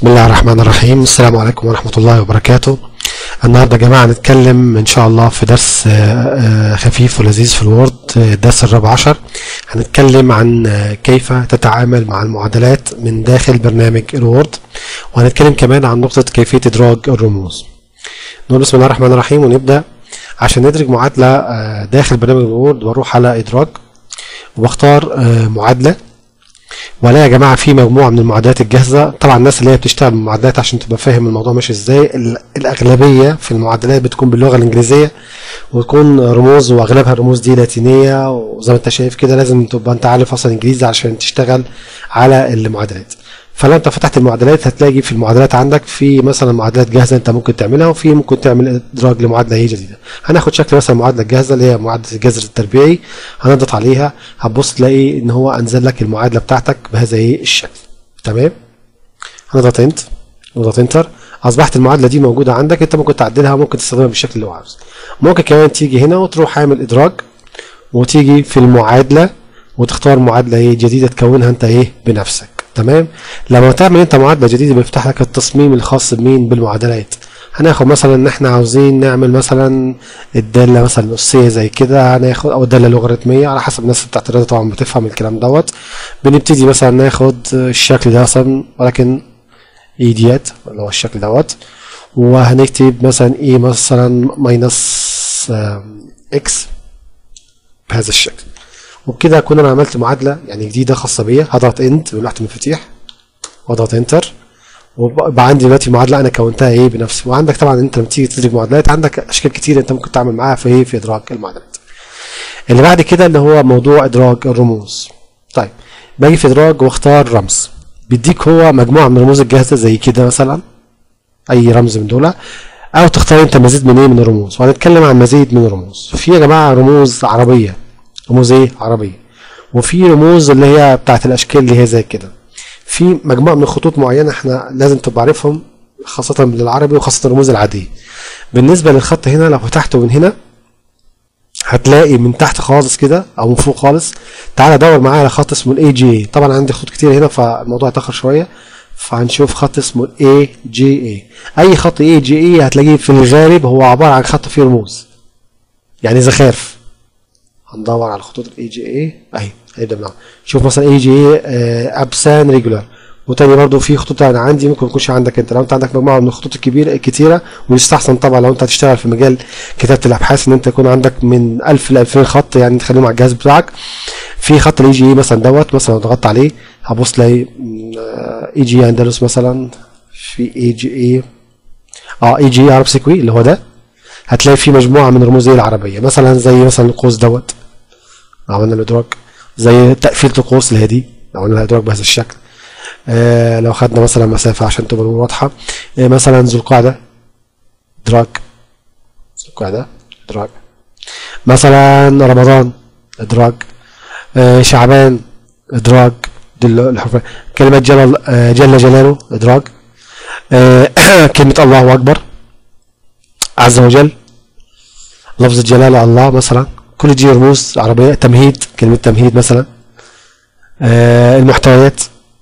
بسم الله الرحمن الرحيم السلام عليكم ورحمة الله وبركاته النهاردة يا جماعة هنتكلم إن شاء الله في درس آه، آه، خفيف ولذيذ في الوورد آه، الدرس الرابع عشر هنتكلم عن آه، كيف تتعامل مع المعادلات من داخل برنامج الوورد وهنتكلم كمان عن نقطة كيفية إدراج الرموز نقول بسم الله الرحمن الرحيم ونبدأ عشان ندرج معادلة آه، داخل برنامج الوورد بروح على إدراج وبختار آه، معادلة ولا يا جماعه في مجموعه من المعادلات الجاهزه طبعا الناس اللي هي بتشتغل بالمعادلات عشان تبقى فاهم الموضوع ماشي ازاي ال- الاغلبيه في المعادلات بتكون باللغه الانجليزيه وتكون رموز واغلبها الرموز دي لاتينيه وزي ما انت شايف كده لازم تبقى انت عارف اصلا انجليزي عشان تشتغل على المعادلات فلو انت فتحت المعادلات هتلاقي في المعادلات عندك في مثلا معادلات جاهزه انت ممكن تعملها وفي ممكن تعمل ادراج لمعادله هي جديده هناخد شكل مثلا المعادله الجاهزه اللي هي معادله الجذر التربيعي هنضغط عليها هتبص تلاقي ان هو انزل لك المعادله بتاعتك بهذا ايه الشكل تمام هنضغط انت نضغط انتر اصبحت المعادله دي موجوده عندك انت ممكن تعدلها وممكن تستخدمها بالشكل اللي هو عاوزه ممكن كمان تيجي هنا وتروح عامل ادراج وتيجي في المعادله وتختار معادله ايه جديده تكونها انت ايه بنفسك تمام لما تعمل انت معادله جديده بيفتح لك التصميم الخاص بمين بالمعادلات هناخد مثلا ان احنا عاوزين نعمل مثلا الداله مثلا اسيه زي كده هناخد او الداله لوغاريتميه على حسب الناس بتاعت الرياضه طبعا بتفهم الكلام دوت بنبتدي مثلا ناخد الشكل ده مثلا ولكن اي ديت اللي هو الشكل دوت وهنكتب مثلا ايه مثلا ماينس اكس بهذا الشكل وبكده اكون انا عملت معادله يعني جديده خاصه بيا هضغط اند من لوحه المفاتيح واضغط انتر ويبقى عندي دلوقتي معادله انا كونتها ايه بنفسي وعندك طبعا انت لما تيجي تدرج معادلات عندك اشكال كتير انت ممكن تعمل معاها في ايه في ادراج المعادلات اللي بعد كده اللي هو موضوع ادراج الرموز طيب باجي في ادراج واختار رمز بيديك هو مجموعه من الرموز الجاهزه زي كده مثلا اي رمز من دول او تختار انت مزيد من ايه من الرموز وهنتكلم عن مزيد من الرموز في يا جماعه رموز عربيه رموز ايه عربيه وفي رموز اللي هي بتاعت الاشكال اللي هي زي كده في مجموعه من الخطوط معينه احنا لازم تبقى عارفهم خاصه بالعربي وخاصه الرموز العاديه بالنسبه للخط هنا لو فتحته من هنا هتلاقي من تحت خالص كده او من فوق خالص تعالى دور معايا على خط اسمه الاي جي طبعا عندي خطوط كتير هنا فالموضوع اتاخر شويه فهنشوف خط اسمه الاي جي اي اي خط اي جي اي هتلاقيه في الغالب هو عباره عن خط فيه رموز يعني زخارف هندور على خطوط الاي جي اي اهي هنبدا معاها شوف مثلا اي جي اي ابسان ريجولار وتاني برضو في خطوط انا عندي ممكن ما يكونش عندك انت لو انت عندك مجموعه من الخطوط الكبيره الكتيره ويستحسن طبعا لو انت هتشتغل في مجال كتابه الابحاث ان انت يكون عندك من 1000 ل 2000 خط يعني تخليهم على الجهاز بتاعك في خط الاي جي اي مثلا دوت مثلا لو ضغطت عليه هبص تلاقي اي جي اندلس مثلا في اي جي اي اه اي جي عرب سكوي اللي هو ده هتلاقي فيه مجموعه من الرموز إيه العربيه مثلا زي مثلا القوس دوت لو عملنا الادراج زي تقفيله القوس اللي هي دي لو عملنا الادراج بهذا الشكل آه لو خدنا مثلا مسافه عشان تبقى الأمور واضحه آه مثلا ذو القعده ادراج ذو القعده ادراج مثلا رمضان ادراج آه شعبان ادراج دي ال- الحروف كلمه جل آه جل جلاله ادراج آه كلمه الله اكبر عز وجل لفظ الجلالة الله مثلا كل دي رموز عربية تمهيد كلمة تمهيد مثلا آه المحتويات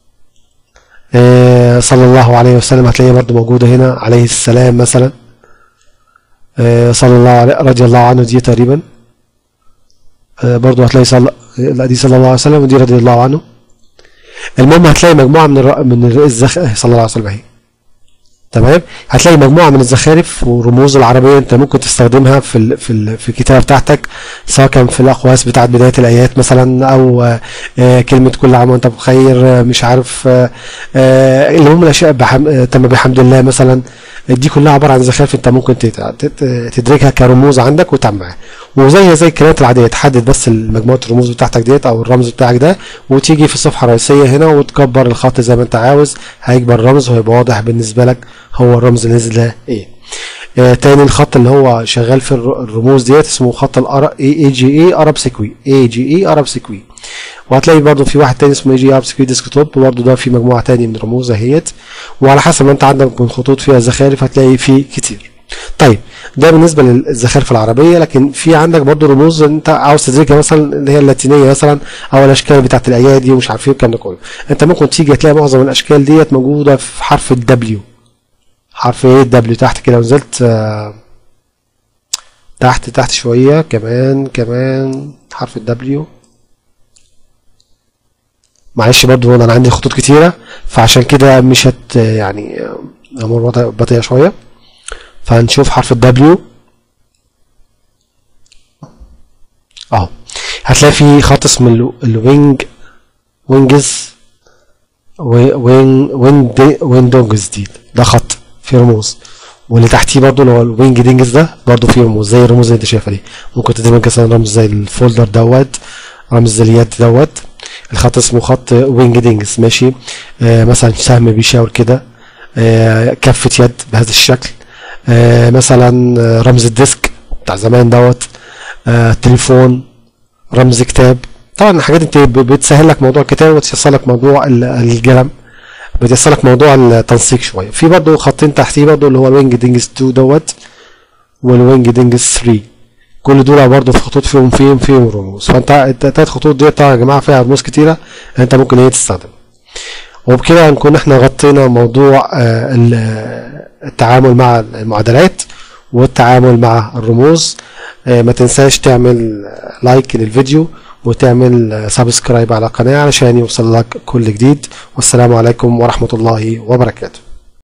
آه صلى الله عليه وسلم هتلاقيها برضو موجودة هنا عليه السلام مثلا آه صلى الله عليه رضي الله عنه دي تقريبا آه برضو هتلاقي صلى لا دي صلى الله عليه وسلم ودي رضي الله عنه المهم هتلاقي مجموعة من الر... من الر- الزخ... صلى الله عليه وسلم اهي تمام هتلاقي مجموعه من الزخارف والرموز العربيه انت ممكن تستخدمها في ال في ال في الكتابه بتاعتك سواء كان في الاقواس بتاعت بدايه الايات مثلا او آه، آه، كلمه كل عام وانت بخير آه، مش عارف آه، آه، المهم الاشياء بحم... آه، تم بحمد الله مثلا دي كلها عباره عن زخارف انت ممكن تت- تت- تدركها كرموز عندك وتعمل معاها وزي زي الكلمات العاديه تحدد بس مجموعه الرموز بتاعتك ديت او الرمز بتاعك ده وتيجي في الصفحه الرئيسيه هنا وتكبر الخط زي ما انت عاوز هيكبر الرمز وهيبقى واضح بالنسبه لك هو الرمز اللي نزل ده ايه آه تاني الخط اللي هو شغال في الر- الرموز ديت اسمه خط الار اي جي اي ارب سيكوي اي جي اي ارب سيكوي وهتلاقي برضو في واحد تاني اسمه اي جي ارب سيكوي ديسكتوب برضو ده في مجموعه تاني من الرموز اهيت وعلى حسب ما انت عندك من خطوط فيها زخارف هتلاقي فيه كتير طيب ده بالنسبه للزخارف العربيه لكن في عندك برضو رموز انت عاوز تدركها مثلا اللي هي اللاتينيه مثلا او الاشكال بتاعت الايادي ومش عارف ايه والكلام ده كله انت ممكن تيجي تلاقي معظم الاشكال ديت موجوده في حرف الدبليو حرف ايه الدبليو تحت كده نزلت آه تحت تحت شويه كمان كمان حرف الدبليو معلش برضو انا عندي خطوط كتيره فعشان كده مش هت يعني امور بطيئه شويه فهنشوف حرف الدبليو اهو هتلاقي في خط اسمه الوينج وينجز وين وين ويندوجز دي ده خط فيه رموز واللي تحتيه برضو اللي هو الوينج دينجز ده برضو فيه رموز زي الرموز اللي انت شايفها دي ممكن تدي مثلا رمز زي الفولدر دوت رمز زي اليد دوت الخط اسمه خط وينج دينجز ماشي آه مثلا سهم بيشاور كده آه كفة يد بهذا الشكل آه مثلا رمز الديسك بتاع زمان دوت آه تليفون رمز كتاب طبعا الحاجات انت بتسهل لك موضوع الكتابه وتيسر لك موضوع القلم بتيسر لك موضوع التنسيق شويه في برضه خطين تحتيه برضه اللي هو الوينج دينجز 2 دوت والوينج دينجز 3 كل دول برضه في خطوط فيهم فيهم فيهم رموز فانت التلات خطوط ديت طبعا يا جماعه فيها رموز كتيره انت ممكن ايه تستخدم وبكده هنكون احنا غطينا موضوع التعامل مع المعادلات والتعامل مع الرموز ما تنساش تعمل لايك للفيديو وتعمل سبسكرايب على القناة علشان يوصل لك كل جديد والسلام عليكم ورحمة الله وبركاته